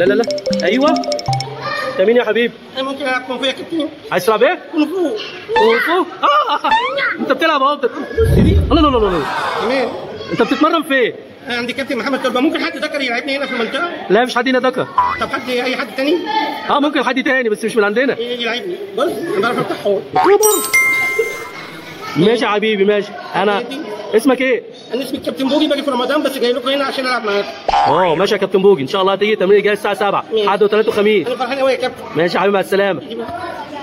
لا لا لا ايوه انت مين يا حبيبي انا ممكن العب كونغ فو يا كابتن عايز تلعب ايه كونغ فو كونغ فو اه انت بتلعب اهو بت- لا لا لا لا لا تمام انت بتتمرن فين انا عندي كابتن محمد كربه ممكن حد ذكر يلعبني هنا في المنطقه لا مفيش حد هنا ذكر طب حد اي حد تاني اه ممكن حد تاني بس مش من عندنا يجي يلعبني بص انا بعرف افتح حوض ماشي يا حبيبي ماشي انا اسمك ايه انا اسمي الكابتن بوجي باجي في رمضان بس جاي لكم هنا عشان العب معاكم اه ماشي يا كابتن بوجي ان شاء الله هتيجي التمرين الجاي الساعه 7 ماشي. حد وثلاث وخميس انا فرحان قوي يا كابتن ماشي يا حبيبي مع السلامه